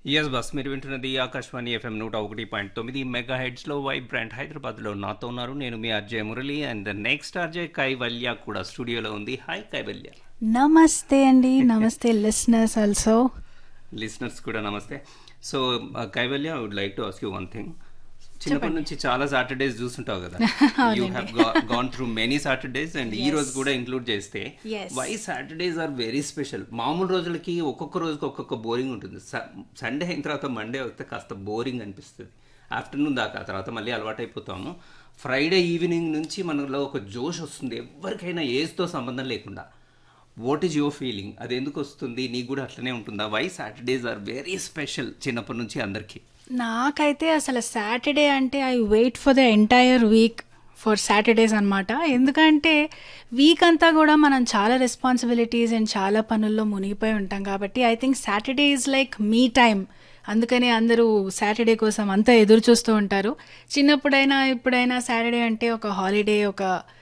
Yes bus మీరు వింటున్నది Akashvani FM నూట ఒకటి పాయింట్ తొమ్మిది మెగా హెడ్స్లో వైబ్రాంట్ హైదరాబాద్లో నాతో ఉన్నారు నేను మీ R J Murali and next R J Kaivalya కూడా స్టూడియోలో ఉంది హాయ్ కైవల్య నమస్తే అండి నమస్తే లిసనర్స్ ఆల్సో లిసనర్స్ కూడా నమస్తే so Kaivalya I would like to ask you one thing చిన్నప్పటి నుంచి చాలా సాటర్డేస్ చూస్తుంటావు కదా you have gone through many Saturdays and ఈ రోజు కూడా ఇంక్లూడ్ చేస్తే Yes. Why Saturdays are very special మామూలు రోజులకి ఒక్కొక్క రోజుకి ఒక్కొక్క బోరింగ్ ఉంటుంది సండే అయిన తర్వాత మండే వస్తే కాస్త బోరింగ్ అనిపిస్తుంది ఆఫ్టర్నూన్ దాకా ఆ తర్వాత మళ్ళీ అలవాటైపోతాము ఫ్రైడే ఈవినింగ్ నుంచి మనలో ఒక జోష్ వస్తుంది ఎవరికైనా ఏజ్తో సంబంధం లేకుండా వాట్ ఈజ్ యువర్ ఫీలింగ్ అది ఎందుకు వస్తుంది నీకు కూడా అట్లనే ఉంటుందా why Saturdays are very special చిన్నప్పటి నుంచి అందరికీ నాకైతే అసలు సాటర్డే అంటే I wait for the entire week for Saturdays అనమాట ఎందుకంటే వీక్ అంతా కూడా మనం చాలా రెస్పాన్సిబిలిటీస్ అండ్ చాలా పనుల్లో మునిగిపోయి ఉంటాం కాబట్టి I think Saturday is like me time అందుకని అందరూ సాటర్డే కోసం అంతా ఎదురు చూస్తూ ఉంటారు చిన్నప్పుడైనా ఇప్పుడైనా సాటర్డే అంటే ఒక హాలిడే ఒక